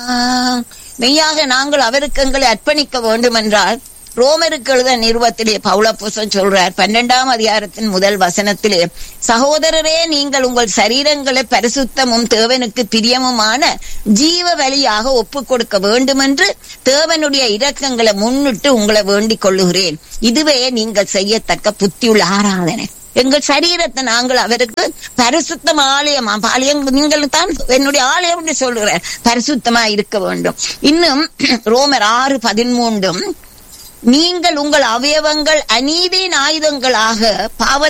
மெய்யாக நாங்கள் அவருக்கு எங்களை அர்ப்பணிக்க வேண்டும் என்றால் ரோமருக்கு எழுத நிறுவத்திலே பவுளப்பூசன் சொல்றார் பன்னெண்டாம் அதிகாரத்தின் முதல் வசனத்திலே சகோதரரே நீங்கள் உங்கள் சரீரங்களை பரிசுத்தமும் தேவனுக்கு பிரியமுமான ஜீவ வழியாக ஒப்புக் கொடுக்க வேண்டும் என்று தேவனுடைய இரக்கங்களை முன்னிட்டு உங்களை வேண்டிக் கொள்ளுகிறேன் இதுவே நீங்கள் செய்யத்தக்க புத்தியுள்ள ஆராதனை எங்கள் சரீரத்தை நாங்கள் அவருக்கு பரிசுத்தம் ஆலயமா ஆலயம் நீங்கள் தான் என்னுடைய ஆலயம் என்று சொல்லுகிறார் பரிசுத்தமா இருக்க வேண்டும் இன்னும் ரோமர் ஆறு பதிமூன்றும் நீங்கள் உங்கள் அவயவங்கள் அநீதியின் ஆயுதங்களாக பாவ